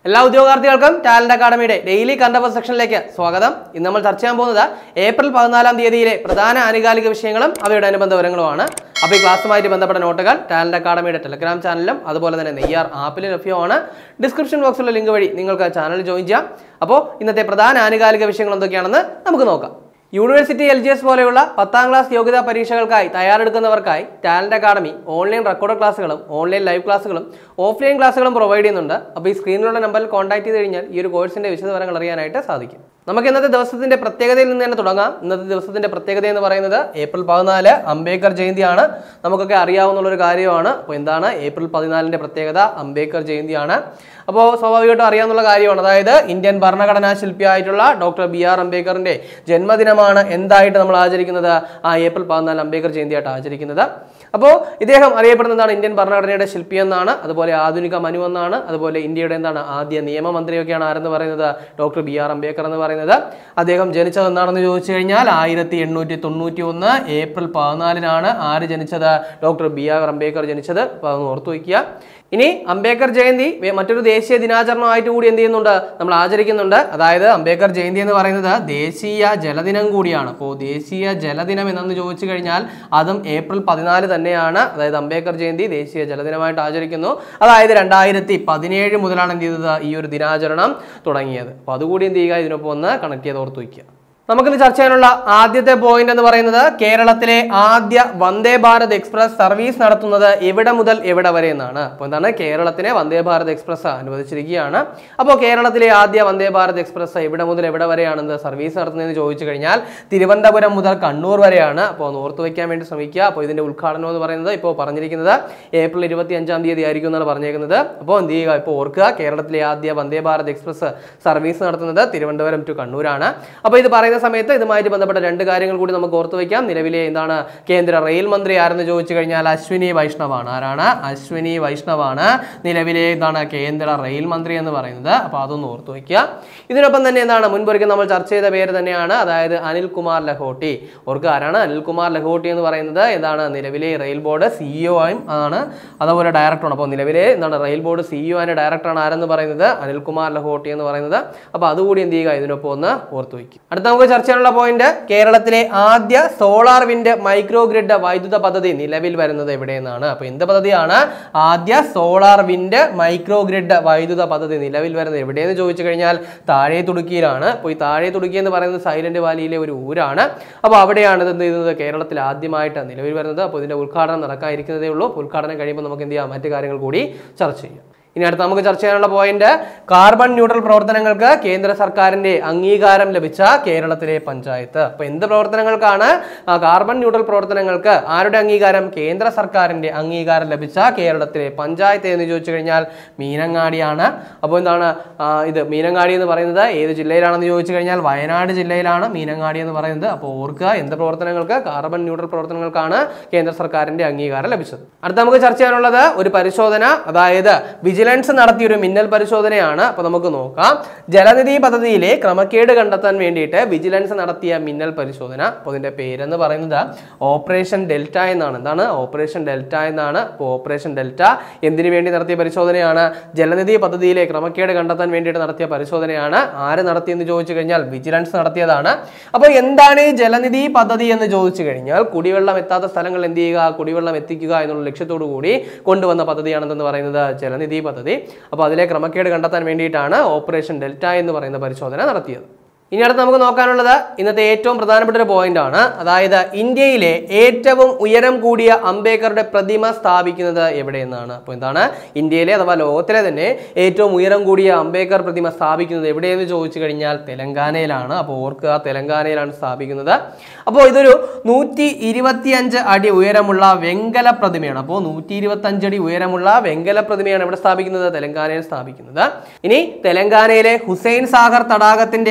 എല്ലാ ഉദ്യോഗാർത്ഥികൾക്കും talent അക്കാഡമിയുടെ daily കണ്ടവർ സെക്ഷനിലേക്ക് സ്വാഗതം ഇന്ന് നമ്മൾ ചർച്ച ചെയ്യാൻ പോകുന്നത് ഏപ്രിൽ പതിനാലാം തീയതിയിലെ പ്രധാന ആനുകാലിക വിഷയങ്ങളും അവയുടെ അനുബന്ധ വിവരങ്ങളുമാണ് അപ്പോൾ ഈ ക്ലാസ്സുമായിട്ട് ബന്ധപ്പെട്ട നോട്ടുകൾ ടാലന്റ് അക്കാഡമിയുടെ ടെലഗ്രാം ചാനലിലും അതുപോലെ തന്നെ നെയ്യാർ ആപ്പിലും ലഭ്യമാണ് ഡിസ്ക്രിപ്ഷൻ ബോക്സിലുള്ള ലിങ്ക് വഴി നിങ്ങൾക്ക് ചാനൽ ജോയിൻ ചെയ്യാം അപ്പോൾ ഇന്നത്തെ പ്രധാന ആനുകാലിക വിഷയങ്ങൾ എന്തൊക്കെയാണെന്ന് നമുക്ക് നോക്കാം യൂണിവേഴ്സിറ്റി എൽ ജി എസ് പോലെയുള്ള പത്താം ക്ലാസ് യോഗ്യതാ പരീക്ഷകൾക്കായി തയ്യാറെടുക്കുന്നവർക്കായി ടാലന്റ് അക്കാഡമി ഓൺലൈൻ റെക്കോർഡ് ക്ലാസ്സുകളും ഓൺലൈൻ ലൈവ് ക്ലാസ്സുകളും ഓഫ്ലൈൻ ക്ലാസ്സുകളും പ്രൊവൈഡ് ചെയ്യുന്നുണ്ട് അപ്പോൾ ഈ സ്ക്രീനിലുള്ള നമ്പറിൽ കോൺടാക്ട് ചെയ്ത് കഴിഞ്ഞാൽ ഈ ഒരു കോഴ്സിന്റെ വിശദവിവരങ്ങൾ അറിയാനായിട്ട് സാധിക്കും നമുക്ക് ഇന്നത്തെ ദിവസത്തിന്റെ പ്രത്യേകതയിൽ നിന്ന് തന്നെ തുടങ്ങാം ഇന്നത്തെ ദിവസത്തിന്റെ പ്രത്യേകത എന്ന് പറയുന്നത് ഏപ്രിൽ പതിനാല് അംബേദ്കർ ജയന്തിയാണ് നമുക്കൊക്കെ അറിയാവുന്ന ഒരു കാര്യമാണ് അപ്പോൾ എന്താണ് ഏപ്രിൽ പതിനാലിന്റെ പ്രത്യേകത അംബേദ്കർ ജയന്തിയാണ് അപ്പോൾ സ്വാഭാവികമായിട്ടും അറിയാവുന്ന കാര്യമാണ് അതായത് ഇന്ത്യൻ ഭരണഘടനാ ശില്പിയായിട്ടുള്ള ഡോക്ടർ ബി ആർ അംബേദ്കറിന്റെ ജന്മദിനമാണ് എന്തായിട്ട് നമ്മൾ ആചരിക്കുന്നത് ആ ഏപ്രിൽ പതിനാല് അംബേദ്കർ ജയന്തിയായിട്ട് ആചരിക്കുന്നത് അപ്പോൾ ഇദ്ദേഹം അറിയപ്പെടുന്നതാണ് ഇന്ത്യൻ ഭരണഘടനയുടെ ശില്പി എന്നാണ് അതുപോലെ ആധുനിക മനു എന്നാണ് അതുപോലെ ഇന്ത്യയുടെ എന്താണ് ആദ്യ നിയമമന്ത്രിയൊക്കെയാണ് ആരെന്ന് പറയുന്നത് ഡോക്ടർ ബി ആർ അംബേദ്കർ എന്ന് പറയുന്നത് അദ്ദേഹം ജനിച്ചത് എന്താണെന്ന് ചോദിച്ചു കഴിഞ്ഞാൽ ആയിരത്തി എണ്ണൂറ്റി തൊണ്ണൂറ്റി ഒന്ന് ഏപ്രിൽ പതിനാലിനാണ് ആര് ജനിച്ചത് ഡോക്ടർ ബി ആർ അംബേദ്കർ ജനിച്ചത് അപ്പോൾ അതൊന്ന് ഓർത്തു വയ്ക്കുക ഇനി അംബേദ്കർ ജയന്തി വേ- മറ്റൊരു ദേശീയ ദിനാചരണമായിട്ട് കൂടി എന്ത് ചെയ്യുന്നുണ്ട് നമ്മൾ ആചരിക്കുന്നുണ്ട് അതായത് അംബേദ്കർ ജയന്തി എന്ന് പറയുന്നത് ദേശീയ ജലദിനം കൂടിയാണ് അപ്പോൾ ദേശീയ ജലദിനം എന്നു ചോദിച്ചു കഴിഞ്ഞാൽ അതും ഏപ്രിൽ പതിനാല് തന്നെയാണ് അതായത് അംബേദ്കർ ജയന്തി ദേശീയ ജലദിനമായിട്ട് ആചരിക്കുന്നു അതായത് രണ്ടായിരത്തി പതിനേഴ് മുതലാണ് എന്ത് ചെയ്തത് ഈ ഒരു ദിനാചരണം തുടങ്ങിയത് അപ്പോൾ അതുകൂടി എന്ത് ചെയ്യുക ഇതിനൊപ്പം ഒന്ന് കണക്ട് ചെയ്ത് ഓർത്ത് വയ്ക്കുക നമുക്കിന്ന് ചർച്ച ചെയ്യാനുള്ള ആദ്യത്തെ പോയിന്റ് എന്ന് പറയുന്നത് കേരളത്തിലെ ആദ്യ വന്ദേ ഭാരത് എക്സ്പ്രസ് സർവീസ് നടത്തുന്നത് എവിടെ മുതൽ എവിടെ വരെ എന്നാണ് അപ്പോൾ എന്താണ് കേരളത്തിനെ വന്ദേ ഭാരത് എക്സ്പ്രസ് അനുവദിച്ചിരിക്കുകയാണ് അപ്പോൾ കേരളത്തിലെ ആദ്യ വന്ദേ ഭാരത് എക്സ്പ്രസ് എവിടെ മുതൽ എവിടെ വരെയാണെന്ന് സർവീസ് നടത്തുന്നതെന്ന് ചോദിച്ചു കഴിഞ്ഞാൽ തിരുവനന്തപുരം മുതൽ കണ്ണൂർ വരെയാണ് അപ്പോൾ ഒന്ന് ഓർത്ത് വയ്ക്കാൻ വേണ്ടി ശ്രമിക്കുക അപ്പോൾ ഇതിന്റെ ഉദ്ഘാടനം എന്ന് പറയുന്നത് ഇപ്പോൾ പറഞ്ഞിരിക്കുന്നത് ഏപ്രിൽ ഇരുപത്തി അഞ്ചാം തീയതി ആയിരിക്കും എന്നാണ് പറഞ്ഞേക്കുന്നത് അപ്പോൾ എന്ത് ചെയ്യുക ഇപ്പോൾ ഓർക്കുക കേരളത്തിലെ ആദ്യ വന്ദേ ഭാരത് എക്സ്പ്രസ് സർവീസ് നടത്തുന്നത് തിരുവനന്തപുരം ടു കണ്ണൂരാണ് അപ്പോൾ ഇത് പറയുന്ന സമയത്ത് ഇതുമായിട്ട് ബന്ധപ്പെട്ട രണ്ട് കാര്യങ്ങൾ കൂടി നമുക്ക് ഓർത്ത് വയ്ക്കാം നിലവിലെ എന്താണ് കേന്ദ്ര റെയിൽ മന്ത്രി ആരെന്ന് ചോദിച്ചു കഴിഞ്ഞാൽ അശ്വിനി വൈഷ്ണവാണ് ആരാണ് അശ്വിനി വൈഷ്ണവാണ് നിലവിലെ എന്താണ് കേന്ദ്ര റെയിൽ മന്ത്രി എന്ന് പറയുന്നത് അപ്പോൾ അതൊന്ന് ഓർത്ത് വയ്ക്കുക ഇതിനൊപ്പം തന്നെ എന്താണ് മുൻപൊരിക്കൽ നമ്മൾ ചർച്ച ചെയ്ത പേര് തന്നെയാണ് അതായത് അനിൽകുമാർ ലഹോട്ടി ഓർക്കുക ആരാണ് അനിൽകുമാർ ലഹോട്ടി എന്ന് പറയുന്നത് എന്താണ് നിലവിലെ റെയിൽ ബോർഡ് സിഇഒ ആയും ആണ് അതുപോലെ ഡയറക്ടറാണ് അപ്പോൾ നിലവിലെ എന്താണ് റെയിൽ ബോർഡ് സിഇഒ ആൻഡ് ഡയറക്ടറാണ് ആരെന്ന് പറയുന്നത് അനിൽകുമാർ ലഹോട്ടി എന്ന് പറയുന്നത് അപ്പോൾ അതുകൂടി എന്ത് ചെയ്യുക ഇതിനൊപ്പം ഒന്ന് ഓർത്ത് വയ്ക്കും അടുത്ത നമുക്ക് ചർച്ച ചെയ്യാനുള്ള പോയിന്റ് കേരളത്തിലെ ആദ്യ സോളാർ വിൻഡ് മൈക്രോ ഗ്രിഡ് വൈദ്യുത പദ്ധതി നിലവിൽ വരുന്നത് എവിടെയെന്നാണ് അപ്പോൾ എന്ത് പദ്ധതിയാണ് ആദ്യ സോളാർ വിൻഡ് മൈക്രോ ഗ്രിഡ് വൈദ്യുത പദ്ധതി നിലവിൽ വരുന്നത് എവിടെയെന്ന് ചോദിച്ചു കഴിഞ്ഞാൽ താഴെ തുടുക്കിയിലാണ് അപ്പോൾ ഈ താഴെ തുടുക്കി എന്ന് പറയുന്നത് സൈലന്റ് വാലിയിലെ ഒരു ഊരാണ് അപ്പോൾ അവിടെയാണ് ഇത് എന്ത് ചെയ്യുന്നത് കേരളത്തിൽ ആദ്യമായിട്ട് നിലവിൽ വരുന്നത് അപ്പോൾ ഇതിന്റെ ഉദ്ഘാടനം നടക്കാനിരിക്കുന്നതേ ഉള്ളൂ അപ്പോൾ ഉദ്ഘാടനം കഴിയുമ്പോൾ നമുക്ക് എന്ത് ചെയ്യാം മറ്റു കാര്യങ്ങൾ കൂടി ചർച്ച ചെയ്യാം ഇനി അടുത്ത് നമുക്ക് ചർച്ച ചെയ്യാനുള്ള പോയിന്റ് കാർബൺ ന്യൂട്രൽ പ്രവർത്തനങ്ങൾക്ക് കേന്ദ്ര സർക്കാരിന്റെ അംഗീകാരം ലഭിച്ച കേരളത്തിലെ പഞ്ചായത്ത് അപ്പൊ എന്ത് പ്രവർത്തനങ്ങൾക്കാണ് ആ കാർബൺ ന്യൂട്രൽ പ്രവർത്തനങ്ങൾക്ക് ആരുടെ അംഗീകാരം കേന്ദ്ര സർക്കാരിന്റെ അംഗീകാരം ലഭിച്ച കേരളത്തിലെ പഞ്ചായത്ത് എന്ന് ചോദിച്ചു കഴിഞ്ഞാൽ മീനങ്ങാടിയാണ് അപ്പോൾ എന്താണ് ആ, ഇത് മീനങ്ങാടി എന്ന് പറയുന്നത് ഏത് ജില്ലയിലാണെന്ന് ചോദിച്ചു കഴിഞ്ഞാൽ വയനാട് ജില്ലയിലാണ് മീനങ്ങാടി എന്ന് പറയുന്നത് അപ്പോൾ ഓർക്കുക എന്ത് പ്രവർത്തനങ്ങൾക്ക് കാർബൺ ന്യൂട്രൽ പ്രവർത്തനങ്ങൾക്കാണ് കേന്ദ്ര സർക്കാരിന്റെ അംഗീകാരം ലഭിച്ചത് അടുത്ത നമുക്ക് ചർച്ച ചെയ്യാനുള്ളത് ഒരു പരിശോധന അതായത് വിജിലൻസ് നടത്തിയ ഒരു മിന്നൽ പരിശോധനയാണ് അപ്പോൾ നമുക്ക് നോക്കാം ജലനിധി പദ്ധതിയിലെ ക്രമക്കേട് കണ്ടെത്താൻ വേണ്ടിയിട്ട് വിജിലൻസ് നടത്തിയ മിന്നൽ പരിശോധന അപ്പോൾ ഇതിന്റെ പേരെന്ന് പറയുന്നത് ഓപ്പറേഷൻ ഡെൽറ്റ എന്നാണ് എന്താണ് ഓപ്പറേഷൻ ഡെൽറ്റ എന്നാണ് അപ്പോൾ ഓപ്പറേഷൻ ഡെൽറ്റ എന്തിനു വേണ്ടി നടത്തിയ പരിശോധനയാണ് ജലനിധി പദ്ധതിയിലെ ക്രമക്കേട് കണ്ടെത്താൻ വേണ്ടിയിട്ട് നടത്തിയ പരിശോധനയാണ് ആര് നടത്തിയെന്ന് ചോദിച്ചു കഴിഞ്ഞാൽ വിജിലൻസ് നടത്തിയതാണ് അപ്പോൾ എന്താണ് ഈ ജലനിധി പദ്ധതി എന്ന് ചോദിച്ചു കഴിഞ്ഞാൽ കുടിവെള്ളം എത്താത്ത സ്ഥലങ്ങൾ എന്ത് ചെയ്യുക കുടിവെള്ളം എത്തിക്കുക എന്നുള്ള ലക്ഷ്യത്തോടു കൂടി കൊണ്ടുവന്ന പദ്ധതിയാണെന്ന് പറയുന്നത് ജലനിധി പദ്ധതി അപ്പോൾ അതിലെ ക്രമക്കേട് കണ്ടെത്താൻ വേണ്ടിയിട്ടാണ് ഓപ്പറേഷൻ ഡെൽറ്റ എന്ന് പറയുന്ന പരിശോധന നടത്തിയത് ഇനി അടുത്ത് നമുക്ക് നോക്കാനുള്ളത് ഇന്നത്തെ ഏറ്റവും പ്രധാനപ്പെട്ട ഒരു പോയിന്റ് ആണ് അതായത് ഇന്ത്യയിലെ ഏറ്റവും ഉയരം കൂടിയ അംബേദ്കറുടെ പ്രതിമ സ്ഥാപിക്കുന്നത് എവിടെയെന്നാണ് അപ്പോൾ എന്താണ് ഇന്ത്യയിലെ അഥവാ ലോകത്തിലെ തന്നെ ഏറ്റവും ഉയരം കൂടിയ അംബേദ്കർ പ്രതിമ സ്ഥാപിക്കുന്നത് എവിടെയെന്ന് ചോദിച്ചു കഴിഞ്ഞാൽ തെലങ്കാനയിലാണ് അപ്പോൾ ഓർക്കുക തെലങ്കാനയിലാണ് സ്ഥാപിക്കുന്നത് അപ്പോൾ ഇതൊരു നൂറ്റി ഇരുപത്തിയഞ്ച് അടി ഉയരമുള്ള വെങ്കല പ്രതിമയാണ് അപ്പോൾ നൂറ്റി ഇരുപത്തി അടി ഉയരമുള്ള വെങ്കല പ്രതിമയാണ് ഇവിടെ സ്ഥാപിക്കുന്നത് തെലങ്കാനയിൽ സ്ഥാപിക്കുന്നത് ഇനി തെലങ്കാനയിലെ ഹുസൈൻ സാഗർ തടാകത്തിന്റെ അടുത്തായിട്ടാണ്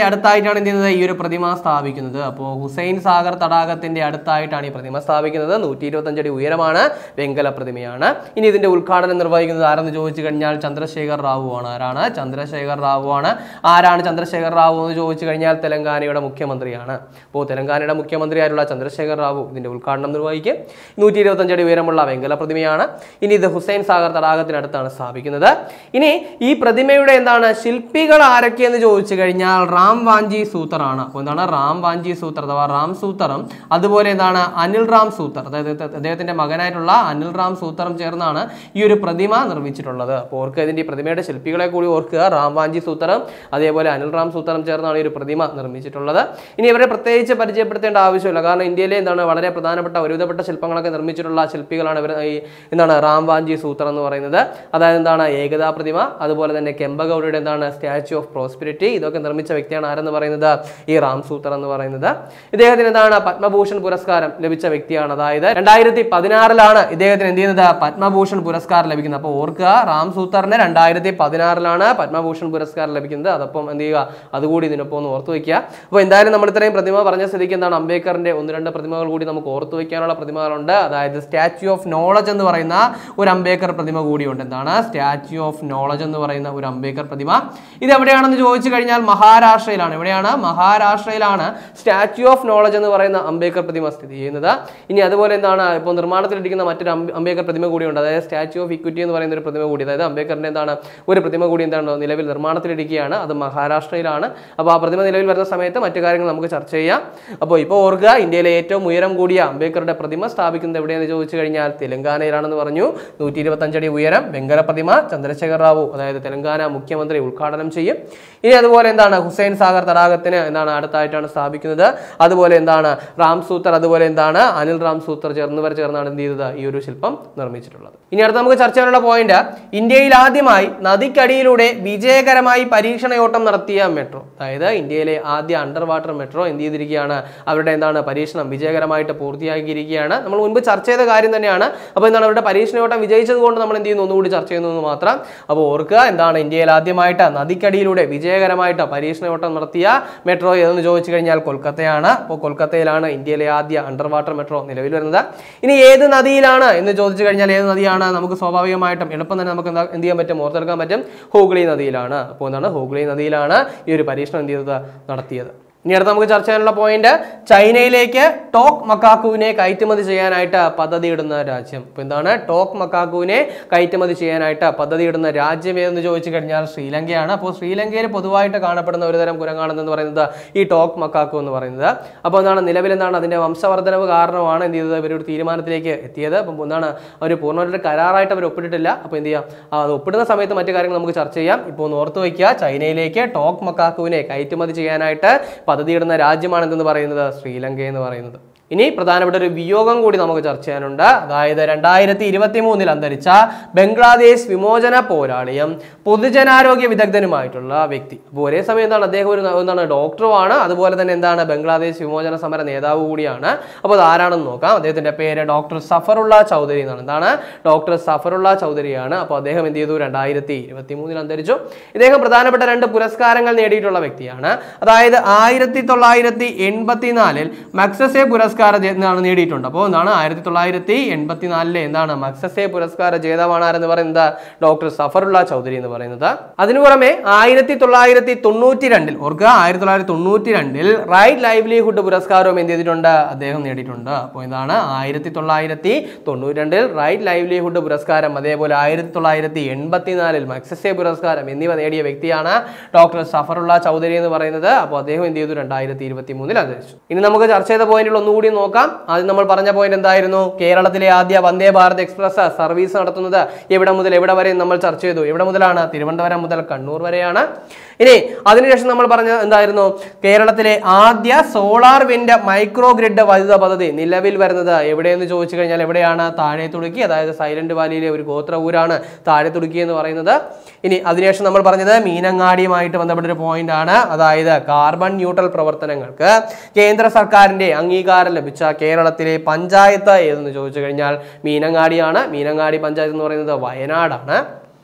അടുത്തായിട്ടാണ് എന്ത് ചെയ്യുന്നത് ഈ ഒരു പ്രതിമ സ്ഥാപിക്കുന്നത് അപ്പോൾ ഹുസൈൻ സാഗർ തടാകത്തിന്റെ അടുത്തായിട്ടാണ് ഈ പ്രതിമ സ്ഥാപിക്കുന്നത് നൂറ്റി ഇരുപത്തഞ്ചടി ഉയരമാണ് വെങ്കല പ്രതിമയാണ് ഇനി ഇതിന്റെ ഉദ്ഘാടനം നിർവഹിക്കുന്നത് ആരെന്ന് ചോദിച്ചു കഴിഞ്ഞാൽ ചന്ദ്രശേഖർ റാവു ആണ് ആരാണ് ചന്ദ്രശേഖർ റാവു ആണ് ആരാണ് ചന്ദ്രശേഖർ റാവു എന്ന് ചോദിച്ചു കഴിഞ്ഞാൽ തെലങ്കാനയുടെ മുഖ്യമന്ത്രിയാണ് അപ്പോൾ തെലങ്കാനയുടെ മുഖ്യമന്ത്രിയായിട്ടുള്ള ചന്ദ്രശേഖർ റാവു ഇതിന്റെ ഉദ്ഘാടനം നിർവഹിക്കും നൂറ്റി ഇരുപത്തഞ്ചടി ഉയരമുള്ള വെങ്കല പ്രതിമയാണ് ഇനി ഇത് ഹുസൈൻ സാഗർ തടാകത്തിനടുത്താണ് സ്ഥാപിക്കുന്നത് ഇനി ഈ പ്രതിമയുടെ എന്താണ് ശില്പികൾ ആരൊക്കെയെന്ന് ചോദിച്ചു കഴിഞ്ഞാൽ റാം വാഞ്ചി സൂത്തർ ആണ് അപ്പോൾ എന്താണ് റാം വാഞ്ചി സൂത്തർ അഥവാ റാം സൂത്തറും അതുപോലെ എന്താണ് അനിൽ റാം സൂത്തർ അതായത് ഇത്ത- അദ്ദേഹത്തിന്റെ മകനായിട്ടുള്ള അനിൽ റാം സൂത്തറും ചേർന്നാണ് ഈ ഒരു പ്രതിമ നിർമ്മിച്ചിട്ടുള്ളത് അപ്പോൾ ഓർക്കുക ഇതിന്റെ ഈ പ്രതിമയുടെ ശില്പികളെ കൂടി ഓർക്കുക റാം വാഞ്ചി സൂത്തറും അതേപോലെ അനിൽ റാം സൂത്തറും ചേർന്നാണ് ഈ ഒരു പ്രതിമ നിർമ്മിച്ചിട്ടുള്ളത് ഇനി ഇവരെ പ്രത്യേകിച്ച് പരിചയപ്പെടുത്തേണ്ട ആവശ്യമില്ല കാരണം ഇന്ത്യയിലെ എന്താണ് വളരെ പ്രധാനപ്പെട്ട ഒരുവിധപ്പെട്ട ശില്പങ്ങളൊക്കെ നിർമ്മിച്ചിട്ടുള്ള ശില്പികളാണ് ഇവർ ഈ എന്താണ് റാം വാഞ്ചി സൂത്ര എന്ന് പറയുന്നത് അതായത് എന്താണ് ഏകതാ പ്രതിമ അതുപോലെ തന്നെ കെമ്പഗൌഡയുടെ എന്താണ് സ്റ്റാച്യു ഓഫ് പ്രോസ്പിരിറ്റി ഇതൊക്കെ നിർമ്മിച്ച വ്യക്തിയാണ് ആരെന്ന് പറയുന്നത് ഈ റാം സൂത്ര എന്ന് പറയുന്നത് ഇദ്ദേഹത്തിന് എന്താണ് പത്മഭൂഷൺ പുരസ്കാരം ലഭിച്ച വ്യക്തിയാണ് അതായത് രണ്ടായിരത്തി പതിനാറിലാണ് ഇദ്ദേഹത്തിന് എന്ത് ചെയ്യുന്നത് പത്മഭൂഷൺ പുരസ്കാരം ലഭിക്കുന്നത് അപ്പോൾ ഓർക്കുക റാം സൂത്തറിന് രണ്ടായിരത്തി പതിനാറിലാണ് പത്മഭൂഷൺ പുരസ്കാരം ലഭിക്കുന്നത് അതപ്പം എന്ത് ചെയ്യുക അതുകൂടി ഇതിനൊപ്പം ഒന്ന് ഓർത്തു വയ്ക്കുക അപ്പോൾ എന്തായാലും നമ്മൾ ഇത്രയും പ്രതിമ പറഞ്ഞ സ്ഥിതിക്ക് എന്താണ് അംബേദ്കറിന്റെ ഒന്ന് രണ്ട് പ്രതിമകൾ കൂടി നമുക്ക് ഓർത്തു വയ്ക്കാനുള്ള പ്രതിമകളുണ്ട് അതായത് സ്റ്റാച്യു ഓഫ് നോളജ് എന്ന് പറയുന്ന ഒരു അംബേദ്കർ പ്രതിമ കൂടിയുണ്ട് എന്താണ് സ്റ്റാച്യു ഓഫ് നോളജ് എന്ന് പറയുന്ന ഒരു അംബേദ്കർ പ്രതിമ ഇത് എവിടെയാണെന്ന് ചോദിച്ചു കഴിഞ്ഞാൽ മഹാരാഷ്ട്രയിലാണ് എവിടെയാണ് മഹാരാഷ്ട്രയിലാണ് സ്റ്റാച്യു ഓഫ് നോളജ് എന്ന് പറയുന്ന അംബേദ്കർ പ്രതിമ സ്ഥിതി ചെയ്യുന്നത് ഇനി അതുപോലെ എന്താണ് ഇപ്പോൾ നിർമ്മാണത്തിലിരിക്കുന്ന മറ്റൊരു അംബ- അംബേദ്കർ പ്രതിമ കൂടിയുണ്ട് അതായത് സ്റ്റാച്യു ഓഫ് ഇക്വിറ്റി എന്ന് പറയുന്ന ഒരു പ്രതിമ കൂടി അതായത് അംബേദ്കറിന്റെ എന്താണ് ഒരു പ്രതിമ കൂടി എന്താണ് നിലവിൽ നിർമ്മാണത്തിലിരിക്കുകയാണ് അത് മഹാരാഷ്ട്രയിലാണ് അപ്പോൾ ആ പ്രതിമ നിലവിൽ വരുന്ന സമയത്ത് മറ്റു കാര്യങ്ങൾ നമുക്ക് ചർച്ച ചെയ്യാം അപ്പോൾ ഇപ്പോൾ ഓർക്കുക ഇന്ത്യയിലെ ഏറ്റവും ഉയരം കൂടിയ അംബേദ്കറുടെ പ്രതിമ സ്ഥാപിക്കുന്നത് എവിടെയെന്ന് ചോദിച്ചു കഴിഞ്ഞാൽ തെലങ്കാനയിലാണെന്ന് പറഞ്ഞു നൂറ്റി ഇരുപത്തഞ്ചടി ഉയരം വെങ്കല പ്രതിമ ചന്ദ്രശേഖർ റാവു അതായത് തെലങ്കാന മുഖ്യമന്ത്രി ഉദ്ഘാടനം ചെയ്യും ഇനി അതുപോലെ എന്താണ് ഹുസൈൻ സാഗർ തടാകത്തിന് എന്താണ് അടുത്തായിട്ടാണ് സ്ഥാപിക്കുന്നത് അതുപോലെ എന്താണ് റാം സൂത്തർ അതുപോലെ എന്താണ് അനിൽ റാം സൂത്തർ ചേർന്നവർ ചേർന്നാണ് എന്ത് ചെയ്തത് ഈ ഒരു ശില്പം നിർമ്മിച്ചിട്ടുള്ളത് ഇനി അടുത്ത നമുക്ക് ചർച്ച ചെയ്യാനുള്ള പോയിന്റ് ഇന്ത്യയിൽ ആദ്യമായി നദിക്കടിയിലൂടെ വിജയകരമായി പരീക്ഷണയോട്ടം നടത്തിയ മെട്രോ അതായത് ഇന്ത്യയിലെ ആദ്യ അണ്ടർ വാട്ടർ മെട്രോ എന്ത് ചെയ്തിരിക്കുകയാണ് അവരുടെ എന്താണ് പരീക്ഷണം വിജയകരമായിട്ട് പൂർത്തിയാക്കിയിരിക്കുകയാണ് നമ്മൾ മുൻപ് ചർച്ച ചെയ്ത കാര്യം തന്നെയാണ് അപ്പോൾ എന്താണ് അവരുടെ പരീക്ഷണയോട്ടം വിജയിച്ചത് കൊണ്ട് നമ്മൾ എന്ത് ചെയ്യുന്നു ഒന്നുകൂടി ചർച്ച ചെയ്യുന്നു എന്ന് മാത്രം അപ്പോൾ ഓർക്കുക എന്താണ് ഇന്ത്യയിൽ ആദ്യമായിട്ട് നദിക്കടിയിലൂടെ വിജയകരമായിട്ട് പരീക്ഷണയോട്ടം നടത്തിയ മെട്രോ ഏതെന്ന് ചോദിച്ചു കഴിഞ്ഞാൽ കൊൽക്കത്തയാണ് അപ്പോൾ കൊൽക്കത്തയിലാണ് ഇന്ത്യയിലെ ആദ്യ അണ്ടർ വാട്ടർ മെട്രോ നിലവിൽ വരുന്നത് ഇനി ഏത് നദിയിലാണ് എന്ന് ചോദിച്ചു കഴിഞ്ഞാൽ ഏത് നദിയാണ് നമുക്ക് സ്വാഭാവികമായിട്ടും എളുപ്പം തന്നെ നമുക്ക് എന്താ എന്ത് ചെയ്യാൻ പറ്റും ഓർത്തെടുക്കാൻ പറ്റും ഹൂഗ്ലി നദിയിലാണ് അപ്പോൾ എന്താണ് ഹൂഗ്ലി നദിയിലാണ് ഈ ഒരു പരീക്ഷണം എന്ത് ചെയ്തത് നടത്തിയത് ഇനി അടുത്ത് നമുക്ക് ചർച്ച ചെയ്യാനുള്ള പോയിന്റ് ചൈനയിലേക്ക് ടോക്ക് മക്കാക്കുവിനെ കയറ്റുമതി ചെയ്യാനായിട്ട് പദ്ധതിയിടുന്ന രാജ്യം ഇപ്പൊ എന്താണ് ടോക്ക് മക്കാക്കുവിനെ കയറ്റുമതി ചെയ്യാനായിട്ട് പദ്ധതിയിടുന്ന രാജ്യം ഏതെന്ന് ചോദിച്ചു കഴിഞ്ഞാൽ ശ്രീലങ്കയാണ് അപ്പോൾ ശ്രീലങ്കയിൽ പൊതുവായിട്ട് കാണപ്പെടുന്ന ഒരുതരം കുരങ്ങാണെന്ന് പറയുന്നത് ഈ ടോക്ക് മക്കാക്കു എന്ന് പറയുന്നത് അപ്പോൾ എന്താണ് നിലവിൽ എന്താണ് അതിന്റെ വംശവർദ്ധനവ് കാരണമാണ് എന്ത് ചെയ്തത് ഇവരൊരു തീരുമാനത്തിലേക്ക് എത്തിയത് അപ്പം എന്താണ് അവർ പൂർണ്ണമായിട്ട് കരാറായിട്ട് അവർ ഒപ്പിട്ടിട്ടില്ല അപ്പോൾ എന്ത് ചെയ്യാം ആ, അത് ഒപ്പിടുന്ന സമയത്ത് മറ്റു കാര്യങ്ങൾ നമുക്ക് ചർച്ച ചെയ്യാം ഇപ്പോൾ ഒന്ന് ഓർത്ത് വയ്ക്കുക ചൈനയിലേക്ക് ടോക്ക് മക്കാക്കുവിനെ കയറ്റുമതി ചെയ്യാനായിട്ട് പദ്ധതിയിടുന്ന രാജ്യമാണ് എന്തെന്ന് പറയുന്നത് ശ്രീലങ്ക എന്ന് പറയുന്നത് ഇനി പ്രധാനപ്പെട്ട ഒരു വിയോഗം കൂടി നമുക്ക് ചർച്ച ചെയ്യാനുണ്ട് അതായത് രണ്ടായിരത്തി ഇരുപത്തി മൂന്നിൽ അന്തരിച്ച ബംഗ്ലാദേശ് വിമോചന പോരാളിയും പൊതുജനാരോഗ്യ വിദഗ്ധനുമായിട്ടുള്ള വ്യക്തി അപ്പോൾ ഒരേ സമയം എന്താണ് അദ്ദേഹം ഒരു എന്താണ് ഡോക്ടറുമാണ് അതുപോലെ തന്നെ എന്താണ് ബംഗ്ലാദേശ് വിമോചന സമര നേതാവ് കൂടിയാണ് അപ്പോൾ അത് ആരാണെന്ന് നോക്കാം അദ്ദേഹത്തിന്റെ പേര് ഡോക്ടർ സഫറുള്ള ചൗധരി എന്നാണ് എന്താണ് ഡോക്ടർ സഫറുള്ള ചൗധരിയാണ് അപ്പോൾ അദ്ദേഹം എന്ത് ചെയ്തു രണ്ടായിരത്തി ഇരുപത്തി മൂന്നിൽ അന്തരിച്ചു ഇദ്ദേഹം പ്രധാനപ്പെട്ട രണ്ട് പുരസ്കാരങ്ങൾ നേടിയിട്ടുള്ള വ്യക്തിയാണ് അതായത് ആയിരത്തി തൊള്ളായിരത്തി എൺപത്തിനാലിൽ മക്സസെ പുരസ്കാര ജേ- എന്താണ് നേടിയിട്ടുണ്ട് അപ്പോൾ എന്താണ് ആയിരത്തി തൊള്ളായിരത്തി എൺപത്തിനാലിലെ എന്താണ് മക്സസെ പുരസ്കാര ജേതാവാണ് ആരെന്ന് പറയുന്നത് ഡോക്ടർ സഫറുള്ള ചൗധരി എന്ന് പറയുന്നത് അതിനു പുറമെ ആയിരത്തി തൊള്ളായിരത്തി തൊണ്ണൂറ്റി രണ്ടിൽ ഓർക്കുക ആയിരത്തി തൊള്ളായിരത്തി തൊണ്ണൂറ്റി രണ്ടിൽ റൈറ്റ് ലൈവ്ലിഹുഡ് പുരസ്കാരവും എന്ത് ചെയ്തിട്ടുണ്ട് അദ്ദേഹം നേടിയിട്ടുണ്ട് അപ്പോൾ ഇതാണ് ആയിരത്തി തൊള്ളായിരത്തി തൊണ്ണൂറ്റി രണ്ടിൽ റൈറ്റ് ലൈവ്ലിഹുഡ് പുരസ്കാരം അതേപോലെ ആയിരത്തി തൊള്ളായിരത്തി എൺപത്തിനാലിൽ മക്സസെ പുരസ്കാരം എന്നിവ നേടിയ വ്യക്തിയാണ് ഡോക്ടർ സഫറുള്ള ചൗധരി എന്ന് പറയുന്നത് അപ്പോൾ അദ്ദേഹം എന്ത് ചെയ്തു രണ്ടായിരത്തി ഇരുപത്തി മൂന്നിൽ അന്തരിച്ചു ഇനി നമുക്ക് ചർച്ച ചെയ്ത പോയിന്റുകൾ ഒന്നുകൂടി നോക്കാം ആദ്യം നമ്മൾ പറഞ്ഞ പോയിന്റ് എന്തായിരുന്നു കേരളത്തിലെ ആദ്യ വന്ദേ ഭാരത് എക്സ്പ്രസ് സർവീസ് നടത്തുന്നത് എവിടെ മുതൽ എവിടെ വരെ നമ്മൾ ചർച്ച ചെയ്തു എവിടെ മുതലാണ് തിരുവനന്തപുരം മുതൽ കണ്ണൂർ വരെയാണ് ഇനി അതിനുശേഷം നമ്മൾ പറഞ്ഞ എന്തായിരുന്നു കേരളത്തിലെ ആദ്യ സോളാർ വിൻഡ് മൈക്രോ ഗ്രിഡ് വൈദ്യുത പദ്ധതി നിലവിൽ വരുന്നത് എവിടെയെന്ന് ചോദിച്ചു കഴിഞ്ഞാൽ എവിടെയാണ് താഴെ തുടുക്കി അതായത് സൈലന്റ് വാലിയിലെ ഒരു ഗോത്ര ഊരാണ് താഴെ തുടുക്കി എന്ന് പറയുന്നത് ഇനി അതിനുശേഷം നമ്മൾ പറഞ്ഞത് മീനങ്ങാടിയുമായിട്ട് ബന്ധപ്പെട്ട ഒരു പോയിന്റ് ആണ് അതായത് കാർബൺ ന്യൂട്രൽ പ്രവർത്തനങ്ങൾക്ക് കേന്ദ്ര സർക്കാരിന്റെ അംഗീകാരം ലഭിച്ച കേരളത്തിലെ പഞ്ചായത്ത് ഏതെന്ന് ചോദിച്ചു കഴിഞ്ഞാൽ മീനങ്ങാടിയാണ് മീനങ്ങാടി പഞ്ചായത്ത് എന്ന് പറയുന്നത് വയനാടാണ്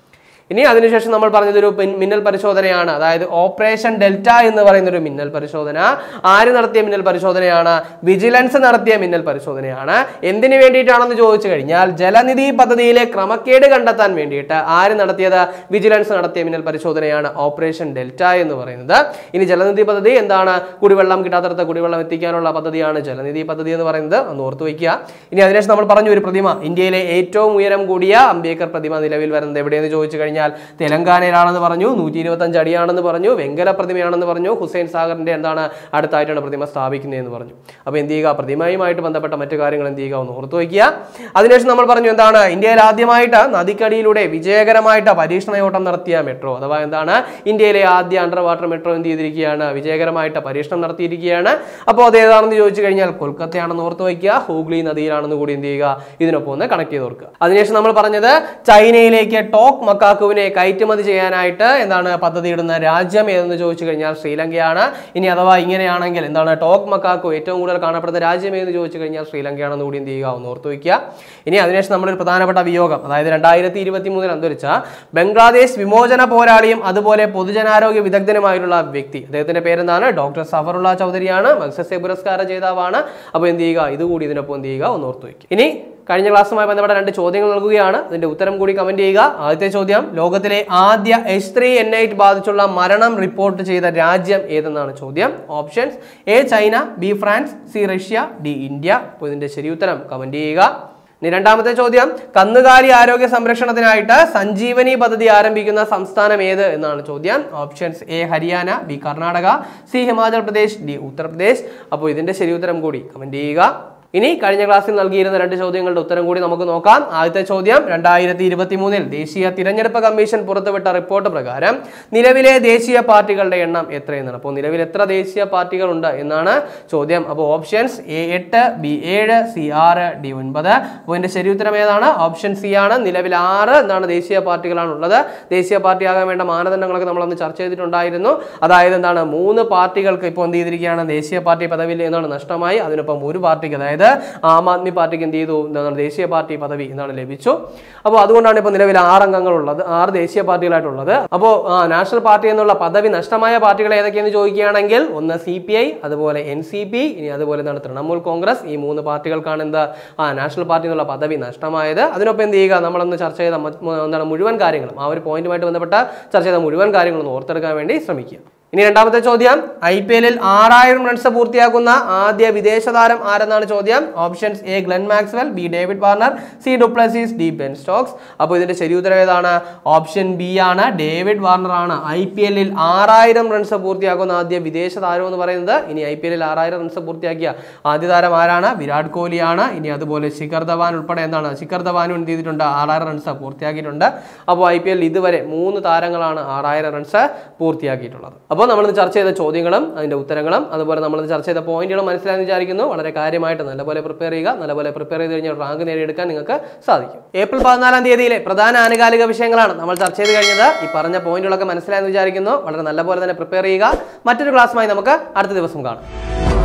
ഇനി അതിനുശേഷം നമ്മൾ പറഞ്ഞത് ഒരു പിൻ- മിന്നൽ പരിശോധനയാണ് അതായത് ഓപ്പറേഷൻ ഡെൽറ്റ എന്ന് പറയുന്ന ഒരു മിന്നൽ പരിശോധന ആര് നടത്തിയ മിന്നൽ പരിശോധനയാണ് വിജിലൻസ് നടത്തിയ മിന്നൽ പരിശോധനയാണ് എന്തിനു വേണ്ടിയിട്ടാണെന്ന് ചോദിച്ചു കഴിഞ്ഞാൽ ജലനിധി പദ്ധതിയിലെ ക്രമക്കേട് കണ്ടെത്താൻ വേണ്ടിയിട്ട് ആര് നടത്തിയത് വിജിലൻസ് നടത്തിയ മിന്നൽ പരിശോധനയാണ് ഓപ്പറേഷൻ ഡെൽറ്റ എന്ന് പറയുന്നത് ഇനി ജലനിധി പദ്ധതി എന്താണ് കുടിവെള്ളം കിട്ടാത്തടത്ത് കുടിവെള്ളം എത്തിക്കാനുള്ള പദ്ധതിയാണ് ജലനിധി പദ്ധതി എന്ന് പറയുന്നത് ഒന്ന് ഓർത്തു വയ്ക്കുക ഇനി അതിനുശേഷം നമ്മൾ പറഞ്ഞു ഒരു പ്രതിമ ഇന്ത്യയിലെ ഏറ്റവും ഉയരം കൂടിയ അംബേദ്കർ പ്രതിമ നിലവിൽ വരുന്നത് എവിടെയെന്ന് ചോദിച്ചു കഴിഞ്ഞാൽ തെലങ്കാനയിലാണെന്ന് പറഞ്ഞു നൂറ്റി ഇരുപത്തഞ്ച് അടിയാണെന്ന് പറഞ്ഞു വെങ്കല പ്രതിമയാണെന്ന് പറഞ്ഞു ഹുസൈൻ സാഗറിന്റെ എന്താണ് അടുത്തായിട്ടാണ് പ്രതിമ സ്ഥാപിക്കുന്നതെന്ന് പറഞ്ഞു അപ്പോൾ എന്ത് ചെയ്യുക പ്രതിമയുമായിട്ട് ബന്ധപ്പെട്ട മറ്റു കാര്യങ്ങൾ എന്ത് ചെയ്യുക ഒന്ന് ഓർത്തു വയ്ക്കുക അതിനുശേഷം നമ്മൾ പറഞ്ഞു എന്താണ് ഇന്ത്യയിൽ ആദ്യമായിട്ട് നദിക്കടിയിലൂടെ വിജയകരമായിട്ട് പരീക്ഷണയോട്ടം നടത്തിയ മെട്രോ അഥവാ എന്താണ് ഇന്ത്യയിലെ ആദ്യ അണ്ടർ വാട്ടർ മെട്രോ എന്ത് ചെയ്തിരിക്കുകയാണ് വിജയകരമായിട്ട് പരീക്ഷണം നടത്തിയിരിക്കുകയാണ് അപ്പോൾ അത് ഏതാണെന്ന് ചോദിച്ചു കഴിഞ്ഞാൽ കൊൽക്കത്തയാണെന്ന് ഓർത്ത് വയ്ക്കുക ഹൂഗ്ലി നദിയിലാണെന്ന് കൂടി എന്ത് ചെയ്യുക ഇതിനൊപ്പം ഒന്ന് കണക്ട് ചെയ്ത് ഓർക്കുക അതിനുശേഷം നമ്മൾ പറഞ്ഞത് ചൈനയിലേക്ക് ടോക്ക് മക്കാക്കുവിനെ കയറ്റുമതി ചെയ്യാനായിട്ട് എന്താണ് പദ്ധതി ഇടുന്ന രാജ്യം ഏതെന്ന് ചോദിച്ചു കഴിഞ്ഞാൽ ശ്രീലങ്കയാണ് ഇനി അഥവാ ഇങ്ങനെയാണെങ്കിൽ എന്താണ് ടോക്ക് മക്കാക്കു ഏറ്റവും കൂടുതൽ കാണപ്പെടുന്ന രാജ്യം ഏതെന്ന് ചോദിച്ചു കഴിഞ്ഞാൽ ശ്രീലങ്കയാണെന്ന് കൂടി എന്ത് ചെയ്യുക ഒന്ന് ഓർത്ത് വയ്ക്കുക ഇനി അതിനുശേഷം നമ്മളൊരു പ്രധാനപ്പെട്ട വിയോഗം അതായത് രണ്ടായിരത്തി ഇരുപത്തി മൂന്നിൽ അന്തരിച്ച ബംഗ്ലാദേശ് വിമോചന പോരാളിയും അതുപോലെ പൊതുജനാരോഗ്യ വിദഗ്ധനുമായിട്ടുള്ള വ്യക്തി അദ്ദേഹത്തിന്റെ പേരെന്താണ് ഡോക്ടർ സഫറുള്ള ചൗധരിയാണ് മത്സ്യസ്യ പുരസ്കാര ജേതാവാണ് അപ്പോൾ എന്ത് ചെയ്യുക ഇതുകൂടി ഇതിനൊപ്പം എന്ത് ചെയ്യുക ഒന്ന് ഓർത്ത് വയ്ക്കുക ഇനി കഴിഞ്ഞ ക്ലാസ്സുമായി ബന്ധപ്പെട്ട രണ്ട് ചോദ്യങ്ങൾ നൽകുകയാണ് അതിന്റെ ഉത്തരം കൂടി കമന്റ് ചെയ്യുക ആദ്യത്തെ ചോദ്യം ലോകത്തിലെ ആദ്യ എച്ച് ത്രീ എൻ എയ്റ്റ് ബാധിച്ചുള്ള മരണം റിപ്പോർട്ട് ചെയ്ത രാജ്യം ഏതെന്നാണ് ചോദ്യം options A China B France C Russia D India അപ്പോൾ ഇതിന്റെ ശരി ഉത്തരം കമന്റ് ചെയ്യുക ഇനി രണ്ടാമത്തെ ചോദ്യം കന്നുകാലി ആരോഗ്യ സംരക്ഷണത്തിനായിട്ട് സഞ്ജീവനി പദ്ധതി ആരംഭിക്കുന്ന സംസ്ഥാനം ഏത് എന്നാണ് ചോദ്യം options A Haryana B Karnataka C Himachal Pradesh D Uttar Pradesh അപ്പോൾ ഇതിന്റെ ശരി ഉത്തരം കൂടി കമന്റ് ചെയ്യുക ഇനി കഴിഞ്ഞ ക്ലാസ്സിൽ നൽകിയിരുന്ന രണ്ട് ചോദ്യങ്ങളുടെ ഉത്തരം കൂടി നമുക്ക് നോക്കാം ആദ്യത്തെ ചോദ്യം രണ്ടായിരത്തി ഇരുപത്തി മൂന്നിൽ ദേശീയ തിരഞ്ഞെടുപ്പ് കമ്മീഷൻ പുറത്തുവിട്ട റിപ്പോർട്ട് പ്രകാരം നിലവിലെ ദേശീയ പാർട്ടികളുടെ എണ്ണം എത്രയെന്നാണ് അപ്പോൾ നിലവിൽ എത്ര ദേശീയ പാർട്ടികൾ ഉണ്ട് എന്നാണ് ചോദ്യം അപ്പോൾ ഓപ്ഷൻസ് എ എട്ട് ബി ഏഴ് സി ആറ് ഡി ഒൻപത് അപ്പോൾ ഇതിന്റെ ശരി ഉത്തരം ഏതാണ് ഓപ്ഷൻ സി ആണ് നിലവിൽ ആറ് എന്താണ് ദേശീയ പാർട്ടികളാണ് ഉള്ളത് ദേശീയ പാർട്ടി ആകാൻ വേണ്ട മാനദണ്ഡങ്ങളൊക്കെ നമ്മളന്ന് ചർച്ച ചെയ്തിട്ടുണ്ടായിരുന്നു അതായത് എന്താണ് മൂന്ന് പാർട്ടികൾക്ക് ഇപ്പോൾ എന്ത് ചെയ്തിരിക്കുകയാണ് ദേശീയ പാർട്ടി പദവിയിൽ എന്താണ് നഷ്ടമായി അതിനൊപ്പം ഒരു പാർട്ടിക്ക് അതായത് ആം ആദ്മി പാർട്ടിക്ക് എന്ത് ചെയ്തു എന്താണ് ദേശീയ പാർട്ടി പദവി എന്താണ് ലഭിച്ചു അപ്പോൾ അതുകൊണ്ടാണ് ഇപ്പോൾ നിലവിൽ ആറ് അംഗങ്ങളുള്ളത് ആറ് ദേശീയ പാർട്ടികളായിട്ടുള്ളത് അപ്പോൾ നാഷണൽ പാർട്ടി എന്നുള്ള പദവി നഷ്ടമായ പാർട്ടികൾ ഏതൊക്കെയെന്ന് ചോദിക്കുകയാണെങ്കിൽ ഒന്ന് സി പി ഐ അതുപോലെ എൻ സി പി ഇനി അതുപോലെ എന്താണ് തൃണമൂൽ കോൺഗ്രസ് ഈ മൂന്ന് പാർട്ടികൾക്കാണ് എന്താ ആ നാഷണൽ പാർട്ടി എന്നുള്ള പദവി നഷ്ടമായത് അതിനൊപ്പം എന്ത് ചെയ്യുക നമ്മളൊന്ന് ചർച്ച ചെയ്ത മറ്റ് മ- എന്താണ് മുഴുവൻ കാര്യങ്ങളും ആ ഒരു പോയിന്റുമായിട്ട് ബന്ധപ്പെട്ട ചർച്ച ചെയ്ത മുഴുവൻ കാര്യങ്ങളും ഓർത്തെടുക്കാൻ വേണ്ടി ശ്രമിക്കുക ഇനി രണ്ടാമത്തെ ചോദ്യം ഐ പി എല്ലിൽ ആറായിരം റൺസ് പൂർത്തിയാക്കുന്ന ആദ്യ വിദേശ താരം ആരെന്നാണ് ചോദ്യം options A Glenn Maxwell B David Warner C du Plessis D Ben Stokes അപ്പോൾ ഇതിന്റെ ശരി ഉത്തരം ഏതാണ് ഓപ്ഷൻ ബി ആണ് ഡേവിഡ് വാർണർ ആണ് ഐ പി എല്ലിൽ ആറായിരം റൺസ് പൂർത്തിയാക്കുന്ന ആദ്യ വിദേശ താരം എന്ന് പറയുന്നത് ഇനി ഐ പി എല്ലിൽ ആറായിരം റൺസ് പൂർത്തിയാക്കിയ ആദ്യ താരം ആരാണ് വിരാട് കോഹ്ലിയാണ് ഇനി അതുപോലെ ശിഖർ ധവാൻ ഉൾപ്പെടെ എന്താണ് ശിഖർ ധവാനും എന്ത് ചെയ്തിട്ടുണ്ട് ആറായിരം റൺസ് പൂർത്തിയാക്കിയിട്ടുണ്ട് അപ്പോൾ ഐ പി എല്ലിൽ ഇതുവരെ മൂന്ന് താരങ്ങളാണ് ആറായിരം റൺസ് പൂർത്തിയാക്കിയിട്ടുള്ളത് അപ്പോൾ നമ്മൾ ചർച്ച ചെയ്ത ചോദ്യങ്ങളും അതിന്റെ ഉത്തരങ്ങളും അതുപോലെ നമ്മൾ ചർച്ച ചെയ്ത പോയിന്റുകളും മനസ്സിലായെന്ന് വിചാരിക്കുന്നു വളരെ കാര്യമായിട്ട് നല്ലപോലെ പ്രിപ്പയർ ചെയ്യുക നല്ലപോലെ പ്രിപ്പയർ ചെയ്ത് കഴിഞ്ഞാൽ റാങ്ക് നേടിയെടുക്കാൻ നിങ്ങൾക്ക് സാധിക്കും ഏപ്രിൽ പതിനാലാം തീയതിയിലെ പ്രധാന ആനുകാലിക വിഷയങ്ങളാണ് നമ്മൾ ചർച്ച ചെയ്ത് കഴിഞ്ഞത് ഈ പറഞ്ഞ പോയിന്റുകളൊക്കെ മനസ്സിലായെന്ന് വിചാരിക്കുന്നു വളരെ നല്ലപോലെ തന്നെ പ്രിപ്പയർ ചെയ്യുക മറ്റൊരു ക്ലാസ്സുമായി നമുക്ക് അടുത്ത ദിവസം കാണാം